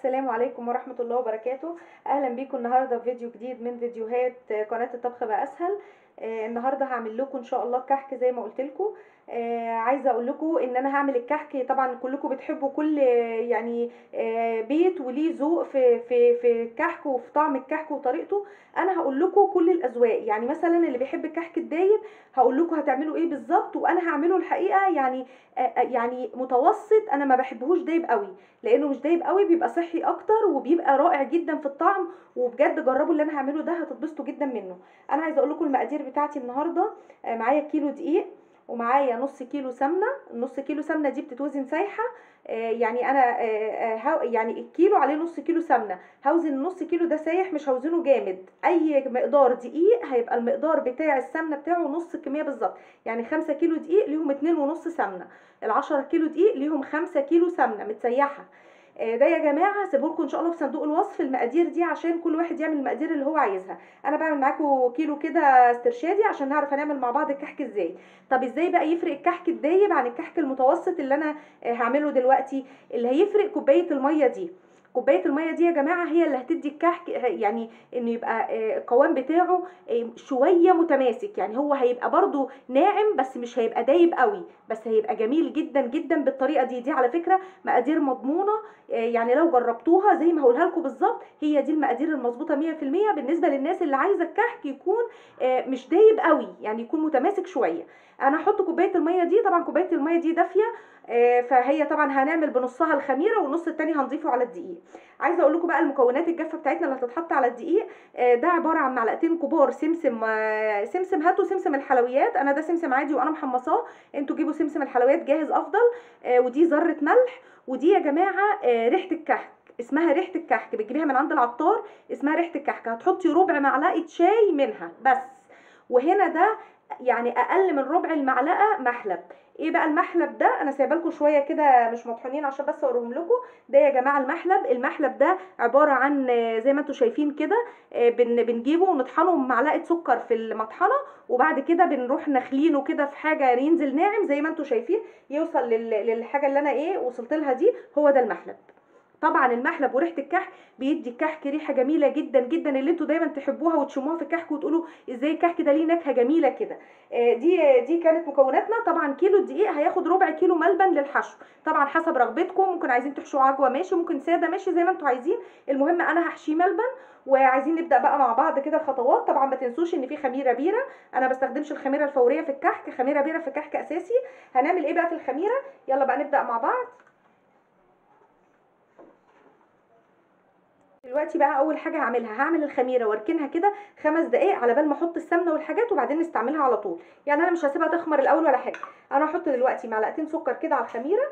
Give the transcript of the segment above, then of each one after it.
السلام عليكم ورحمة الله وبركاته أهلا بيكم النهاردة في فيديو جديد من فيديوهات قناة الطبخ بقى أسهل آه، النهاردة هعمل لكم إن شاء الله كحك زي ما قلت لكم آه، عايزة أقول لكم إن أنا هعمل الكحك طبعا كلكم بتحبوا كل آه، يعني آه، بيت وليه ذوق في في في الكحك وفي طعم الكحك وطريقته أنا هقول لكم كل الأذواق يعني مثلا اللي بيحب الكحك الدايب هقول لكم هتعملوا إيه بالظبط وأنا هعمله الحقيقة يعني آه، آه، يعني متوسط أنا ما بحبهوش دايب قوي لانه مش دايب قوي بيبقى صحي اكتر وبيبقى رائع جدا في الطعم وبجد جربوا اللي انا هعمله ده هتتبسطوا جدا منه انا عايزه اقول لكم المقادير بتاعتي النهارده آه، معايا كيلو دقيق ومعايا نص كيلو سمنه النص كيلو سمنه دي بتتوزن سايحه آه، يعني انا آه، آه، هاو- يعني الكيلو عليه نص كيلو سمنه هوزن النص كيلو ده سايح مش هوزنه جامد اي مقدار دقيق هيبقى المقدار بتاع السمنه بتاعه نص كميه بالظبط يعني خمسة كيلو دقيق ليهم اتنين ونص سمنه العشرة كيلو دقيق ليهم خمسة كيلو سمنه متسيحه آه، ده يا جماعه هسيبه لكم ان شاء الله في صندوق الوصف المقادير دي عشان كل واحد يعمل المقادير اللي هو عايزها انا بعمل معاكم كيلو كده استرشادي عشان نعرف هنعمل مع بعض الكحك ازاي طب ازاي بقى يفرق الكحك الدايب عن الكحك المتوسط اللي انا آه، هعمله دلوقتي اللي هيفرق كوبايه الميه دي كوبايه الميه دي يا جماعه هي اللي هتدي الكحك يعني انه يبقى آه، القوام بتاعه آه، شويه متماسك يعني هو هيبقى برضو ناعم بس مش هيبقى دايب قوي بس هيبقى جميل جدا جدا بالطريقه دي دي على فكره مقادير مضمونه آه، يعني لو جربتوها زي ما هقولها لكم بالظبط هي دي المقادير المظبوطه 100% بالنسبه للناس اللي عايزه الكحك يكون آه، مش دايب قوي يعني يكون متماسك شويه انا هحط كوبايه الميه دي طبعا كوبايه الميه دي دافيه آه، فهي طبعا هنعمل بنصها الخميره والنص التاني هنضيفه على الدقيق عايزه اقول لكم بقى المكونات الجافه بتاعتنا اللي هتتحط على الدقيق آه، ده عباره عن معلقتين كبار سمسم آه، سمسم هاتوا سمسم الحلويات انا ده سمسم عادي وانا محمصاه انتوا جيبوا سمسم الحلويات جاهز افضل آه، ودي ذره ملح ودي يا جماعه آه، ريحه الكحك اسمها ريحه الكحك بتجيبيها من عند العطار اسمها ريحه الكحك هتحطي ربع معلقه شاي منها بس وهنا ده يعني اقل من ربع المعلقه محلب ايه بقى المحلب ده انا سايبه لكم شويه كده مش مطحونين عشان بس اوريهم لكم ده يا جماعه المحلب المحلب ده عباره عن آه، زي ما انتم شايفين كده آه، بن بنجيبه ونطحنه بمعلقه سكر في المطحنه وبعد كده بنروح نخلينه كده في حاجه ينزل ناعم زي ما انتم شايفين يوصل لل- للحاجه اللي انا ايه وصلت لها دي هو ده المحلب طبعا المحلب وريحه الكحك بيدي الكحك ريحه جميله جدا جدا اللي انتوا دايما تحبوها وتشموها في الكحك وتقولوا ازاي الكحك ده ليه نكهه جميله كده آه، دي دي كانت مكوناتنا طبعا كيلو الدقيق هياخد ربع كيلو ملبن للحشو طبعا حسب رغبتكم ممكن عايزين تحشوا عجوه ماشي ممكن ساده ماشي زي ما انتوا عايزين المهم انا هحشيه ملبن وعايزين نبدا بقى مع بعض كده الخطوات طبعا ما تنسوش ان في خميره بيره انا بستخدمش الخميره الفوريه في الكحك خميره بيره في الكحك اساسي هنعمل ايه بقى في الخميره يلا بقى نبدا مع بعض دلوقتي بقى اول حاجه هعملها هعمل الخميره واركنها كده خمس دقائق على بال ما احط السمنه والحاجات وبعدين نستعملها على طول يعني انا مش هسيبها تخمر الاول ولا حاجه انا هحط دلوقتي معلقتين سكر كده على الخميره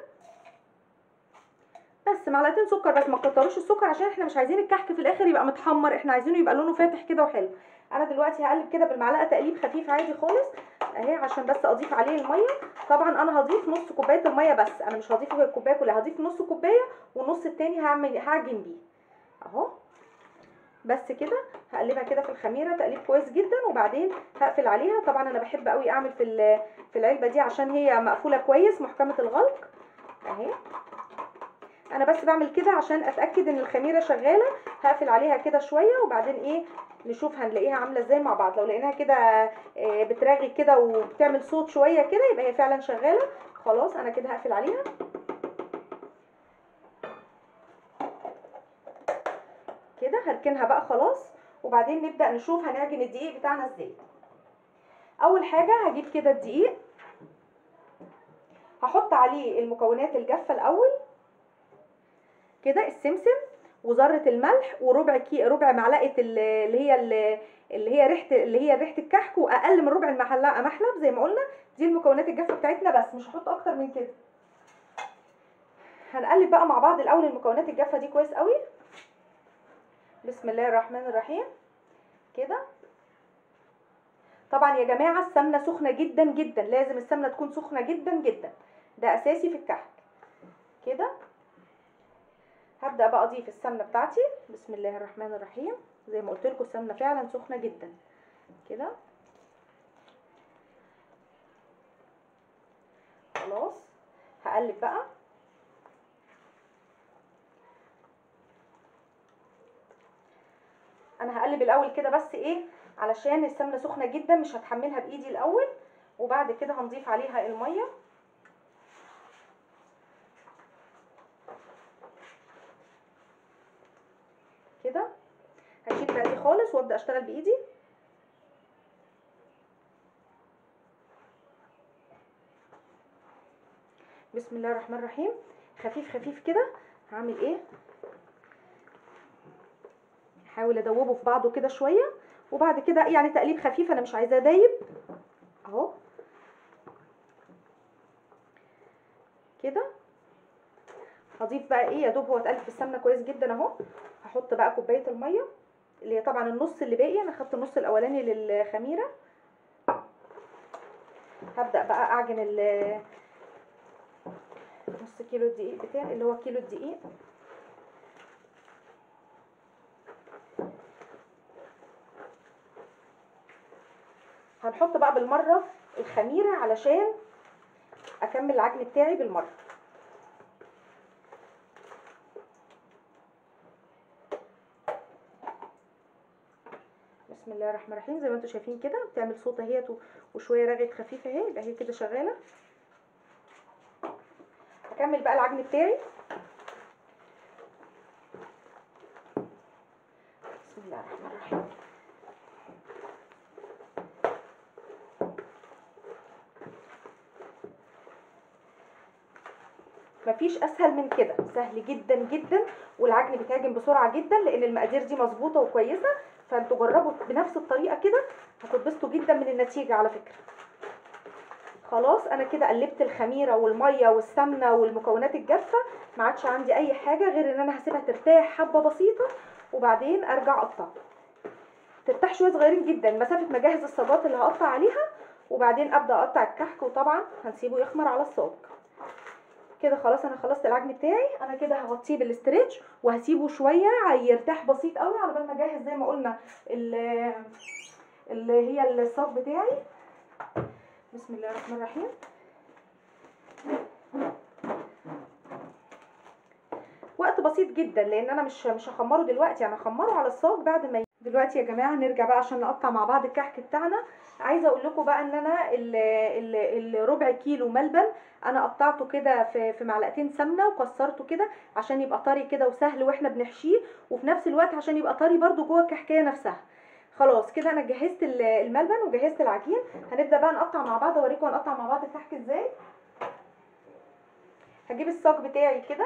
بس معلقتين سكر بس ما تكتروش السكر عشان احنا مش عايزين الكحك في الاخر يبقى متحمر احنا عايزينه يبقى لونه فاتح كده وحلو انا دلوقتي هقلب كده بالمعلقه تقليب خفيف عادي خالص اهي عشان بس اضيف عليه الميه طبعا انا هضيف نص كوبايه الميه بس انا مش هضيف الكوبايه كلها هضيف نص كوبايه والنص التاني هعمل هعجن بيه اهو بس كده هقلبها كده في الخميره تقليب كويس جدا وبعدين هقفل عليها طبعا انا بحب قوي اعمل في ال- في العلبه دي عشان هي مقفوله كويس محكمه الغلق اهي انا بس بعمل كده عشان اتاكد ان الخميره شغاله هقفل عليها كده شويه وبعدين ايه نشوف هنلاقيها عامله ازاي مع بعض لو لقيناها كده آه، بترغي كده وبتعمل صوت شويه كده يبقى هي فعلا شغاله خلاص انا كده هقفل عليها كده هركنها بقى خلاص وبعدين نبدا نشوف هنعجن الدقيق بتاعنا ازاي اول حاجه هجيب كده الدقيق هحط عليه المكونات الجافه الاول كده السمسم وذره الملح وربع كي ربع معلقه ال- اللي هي ال- اللي هي ريحه اللي هي ريحه الكحك واقل من ربع المعلقه محلب زي ما قلنا دي المكونات الجافه بتاعتنا بس مش هحط اكتر من كده هنقلب بقى مع بعض الاول المكونات الجافه دي كويس قوي بسم الله الرحمن الرحيم كده طبعا يا جماعه السمنه سخنه جدا جدا لازم السمنه تكون سخنه جدا جدا ده اساسي في الكحك كده هبدا بقى اضيف السمنه بتاعتي بسم الله الرحمن الرحيم زي ما قلت لكم السمنه فعلا سخنه جدا كده خلاص هقلب بقى انا هقلب الاول كده بس ايه علشان السمنه سخنه جدا مش هتحملها بايدي الاول وبعد كده هنضيف عليها الميه كده هشيل بقى دي خالص وابدا اشتغل بايدي بسم الله الرحمن الرحيم خفيف خفيف كده هعمل ايه احاول ادوبه في بعضه كده شويه وبعد كده يعني تقليب خفيف انا مش عايزاه دايب اهو كده هضيف بقى ايه يا دوب هو اتقلب في السمنه كويس جدا اهو هحط بقى كوبايه الميه اللي هي طبعا النص اللي باقي انا خدت النص الاولاني للخميره هبدا بقى اعجن ال نص كيلو الدقيق بتاعي اللي هو كيلو الدقيق هنحط بقى بالمره الخميره علشان اكمل العجن بتاعي بالمره بسم الله الرحمن الرحيم زي ما انتم شايفين كده بتعمل صوت اهيت وشويه رغد خفيفه اهي يبقى هي كده شغاله هكمل بقى العجن بتاعي بسم الله الرحمن الرحيم مفيش اسهل من كده سهل جدا جدا والعجن بيتعجن بسرعه جدا لان المقادير دي مظبوطه وكويسه فانتوا جربوا بنفس الطريقه كده هتتبسطوا جدا من النتيجه على فكره خلاص انا كده قلبت الخميره والميه والسمنه والمكونات الجافه ما عادش عندي اي حاجه غير ان انا هسيبها ترتاح حبه بسيطه وبعدين ارجع اقطع ترتاح شويه صغيرين جدا مسافه ما اجهز الصاجات اللي هقطع عليها وبعدين ابدا اقطع الكحك وطبعا هنسيبه يخمر على الصاج كده خلاص انا خلصت العجن بتاعي انا كده هغطيه بالاسترتش وهسيبه شويه يرتاح بسيط قوي على بال ما اجهز زي ما قلنا اللي هي الصاج بتاعي بسم الله الرحمن الرحيم وقت بسيط جدا لان انا مش مش هخمره دلوقتي انا هخمره على الصاج بعد ما دلوقتي يا جماعه نرجع بقى عشان نقطع مع بعض الكحك بتاعنا عايزه اقول لكم بقى ان انا الربع كيلو ملبن انا قطعته كده في في معلقتين سمنه وكسرته كده عشان يبقى طري كده وسهل واحنا بنحشيه وفي نفس الوقت عشان يبقى طري برده جوه الكحكايه نفسها خلاص كده انا جهزت الملبن وجهزت العجين هنبدا بقى نقطع مع بعض اوريكم هنقطع مع بعض الكحك ازاي هجيب الصاج بتاعي كده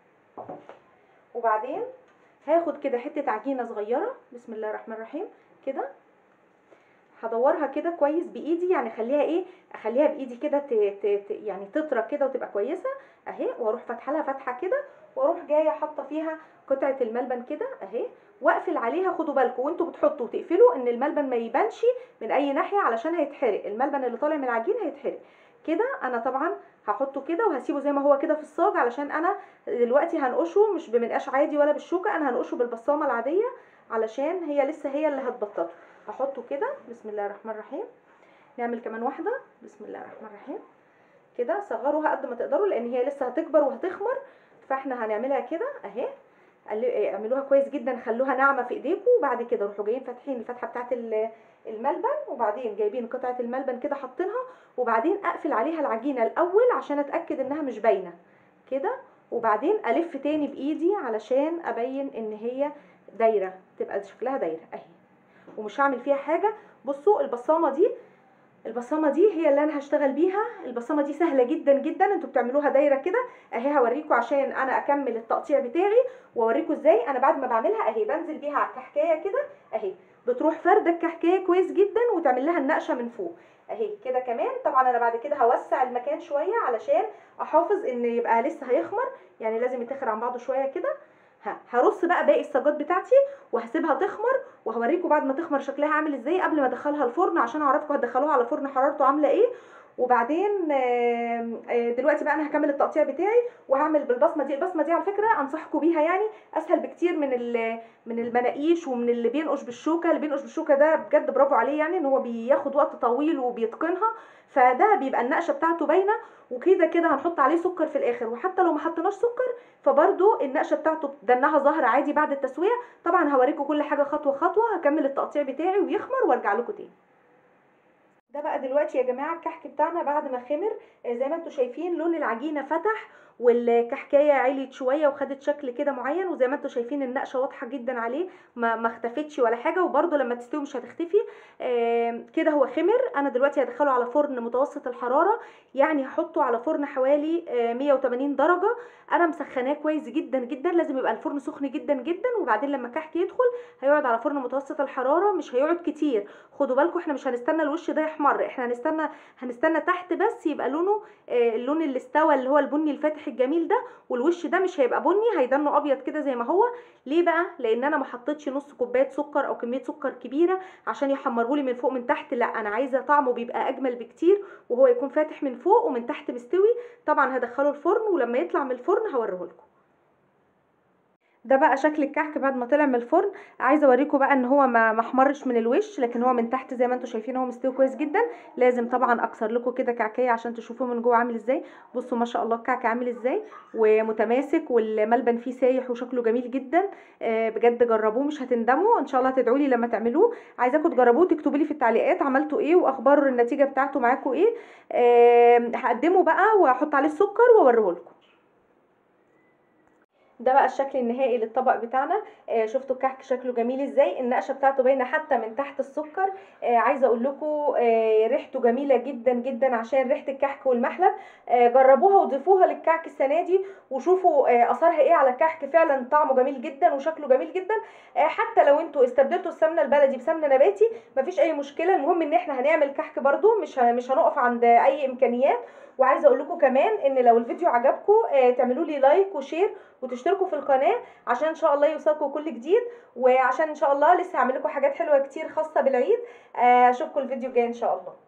وبعدين هاخد كده حته عجينه صغيره بسم الله الرحمن الرحيم كده هدورها كده كويس بايدي يعني خليها ايه اخليها بايدي كده يعني تطرى كده وتبقى كويسه اهي واروح فاتحه لها فتحه كده واروح جايه حاطه فيها قطعه الملبن كده اهي واقفل عليها خدوا بالكم وانتوا بتحطوا وتقفلوا ان الملبن ما يبانش من اي ناحيه علشان هيتحرق الملبن اللي طالع من العجين هيتحرق كده انا طبعا هحطه كده وهسيبه زي ما هو كده في الصاج علشان انا دلوقتي هنقشه مش بمنقاش عادي ولا بالشوكه انا هنقشه بالبصامه العاديه علشان هي لسه هي اللي هتبططه هحطه كده بسم الله الرحمن الرحيم نعمل كمان واحده بسم الله الرحمن الرحيم كده صغروها قد ما تقدروا لان هي لسه هتكبر وهتخمر فاحنا هنعملها كده اهي اعملوها كويس جدا خلوها ناعمه في ايديكم وبعد كده روحوا جايين فاتحين الفتحه بتاعه الملبن وبعدين جايبين قطعه الملبن كده حاطينها وبعدين اقفل عليها العجينه الاول عشان اتاكد انها مش باينه كده وبعدين الف تاني بايدي علشان ابين ان هي دايره تبقى شكلها دايره اهي ومش هعمل فيها حاجه بصوا البصامه دي البصامه دي هي اللي انا هشتغل بيها البصامه دي سهله جدا جدا انتوا بتعملوها دايره كده اهي هوريكم عشان انا اكمل التقطيع بتاعي واوريكم ازاي انا بعد ما بعملها اهي بنزل بيها على الكحكايه كده اهي بتروح فرده الكحكايه كويس جدا وتعمل لها النقشه من فوق اهي كده كمان طبعا انا بعد كده هوسع المكان شويه علشان احافظ ان يبقى لسه هيخمر يعني لازم يتخر عن بعضه شويه كده هرص بقى باقي الصاجات بتاعتي وهسيبها تخمر وهوريكم بعد ما تخمر شكلها عامل ازاي قبل ما ادخلها الفرن عشان اعرفكم هتدخلوها على فرن حرارته عامله ايه وبعدين آم، آه، دلوقتي بقى انا هكمل التقطيع بتاعي وهعمل بالبصمه دي البصمه دي على فكره انصحكم بيها يعني اسهل بكتير من ال- من المناقيش ومن اللي بينقش بالشوكه اللي بينقش بالشوكه ده بجد برافو عليه يعني ان هو بياخد وقت طويل وبيتقنها فده بيبقى النقشه بتاعته باينه وكده كده هنحط عليه سكر في الاخر وحتى لو ما حطيناش سكر فبرده النقشه بتاعته دنها ظاهره عادي بعد التسويه طبعا هوريكم كل حاجه خطوه خطوه هكمل التقطيع بتاعي ويخمر وارجع لكم تاني ده بقى دلوقتي يا جماعه الكحك بتاعنا بعد ما خمر آه، زي ما انتم شايفين لون العجينه فتح والكحكايه عليت شويه وخدت شكل كده معين وزي ما انتم شايفين النقشه واضحه جدا عليه ما ما اختفتش ولا حاجه وبرده لما تستوي مش هتختفي آه، كده هو خمر انا دلوقتي هدخله على فرن متوسط الحراره يعني هحطه على فرن حوالي آه، 180 درجه انا مسخناه كويس جدا جدا لازم يبقى الفرن سخن جدا جدا وبعدين لما الكحك يدخل هيقعد على فرن متوسط الحراره مش هيقعد كتير خدوا بالكم احنا مش هنستنى الوش ده يحمر احنا هنستنى هنستنى تحت بس يبقى لونه آه، اللون اللي استوى اللي هو البني الفاتح الجميل ده والوش ده مش هيبقى بني هيدنه ابيض كده زي ما هو ليه بقى لان انا ما حطيتش نص كوبايه سكر او كميه سكر كبيره عشان يحمرهولي من فوق من تحت لا انا عايزه طعمه بيبقى اجمل بكتير وهو يكون فاتح من فوق ومن تحت مستوي طبعا هدخله الفرن ولما يطلع من الفرن هوريهولكم ده بقى شكل الكحك بعد ما طلع من الفرن عايزه اوريكم بقى ان هو ما ما احمرش من الوش لكن هو من تحت زي ما انتم شايفين هو مستوي كويس جدا لازم طبعا اكسر لكم كده كعكيه عشان تشوفوه من جوه عامل ازاي بصوا ما شاء الله الكعك عامل ازاي ومتماسك والملبن فيه سايح وشكله جميل جدا آه، بجد جربوه مش هتندموا ان شاء الله هتدعوا لي لما تعملوه عايزاكم تجربوه تكتبوا لي في التعليقات عملتوا ايه واخبار النتيجه بتاعته معاكم ايه آه، هقدمه بقى واحط عليه السكر واوريهولكم ده بقى الشكل النهائي للطبق بتاعنا آه شفتوا الكحك شكله جميل ازاي النقشه بتاعته باينه حتى من تحت السكر آه عايزه اقول لكم آه ريحته جميله جدا جدا عشان ريحه الكحك والمحلب آه جربوها وضيفوها للكعك السنه دي وشوفوا آه اثرها ايه على الكحك فعلا طعمه جميل جدا وشكله جميل جدا آه حتى لو انتوا استبدلتوا السمنه البلدي بسمنه نباتي مفيش اي مشكله المهم ان احنا هنعمل كحك برده مش ه- مش هنقف عند اي امكانيات وعايزه اقول لكم كمان ان لو الفيديو عجبكم آه تعملوا لي لايك وشير وتشتركوا في القناه عشان ان شاء الله يوصلكم كل جديد وعشان ان شاء الله لسه هعمل لكم حاجات حلوه كتير خاصه بالعيد آه، اشوفكم الفيديو الجاي ان شاء الله